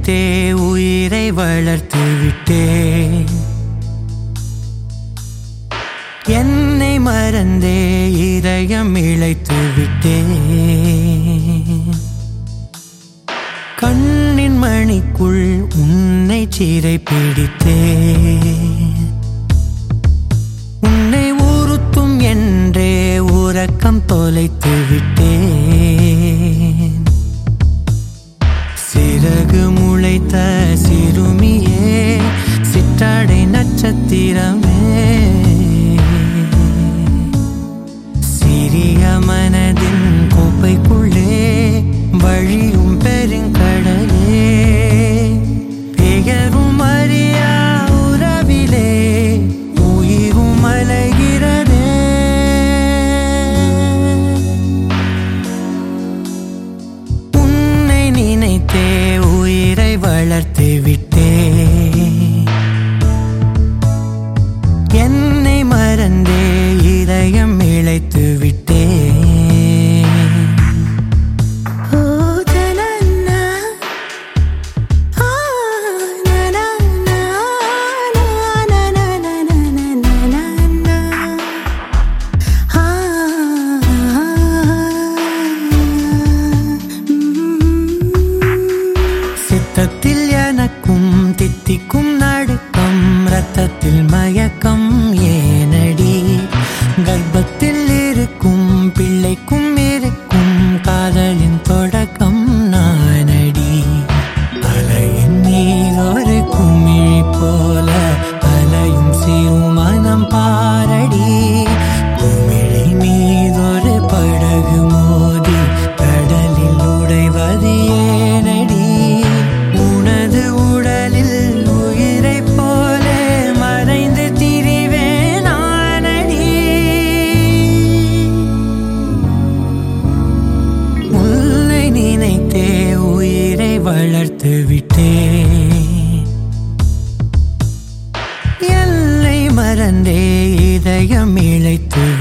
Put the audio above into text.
நினைத்தே உயிரை வளர்த்து விட்டேன் என்னை மறந்தே இதயம் இழைத்து விட்டேன் கண்ணின் மணிக்குள் உன்னை சிறை பிடித்தேன் உன்னை உறுத்தும் என்றே உறக்கம் தொலைத்து விட்டேன் சிறகு முளைத்த சிறுமியே சிற்றாடை நட்சத்திரமே சிறிய மனதின் கோப்பைக்குள்ளே வழியும் பெருங்கடலே பெயரும் அறியா உறவிலே உயிரும் அலைகிறதே உன்னை நினைத்தே உயிரை வளர்த்து விட்டேன் என்னை மறந்தே இதயம் இழைத்து விட்டேன் ஓ தனனா ஆ நனா நா நா நா நா நா நா நா ஆ சித்தத்தில் எனக்கும் தித்திக்கும் நடுக்கம் ரத்தத்தில் மயக்கம் ஏனடி கர்ப்பத்தில் இருக்கும் பிள்ளைக்கும் இருக்கும் காதலின் தொடக்கம் நானடி அலையின் நீர் ஒரு குமிழி போல அலையும் சிறு மனம் பாரடி குமிழி மீதொரு படகு மோதி கடலில் உடைவது ஏனடி உனது உடலில் உயிரைப் போல மறைந்து திரிவேன் நானடி உன்னை நினைத்தே உயிரை வளர்த்து விட்டேன் எல்லை மறந்தே இதயம் இழைத்து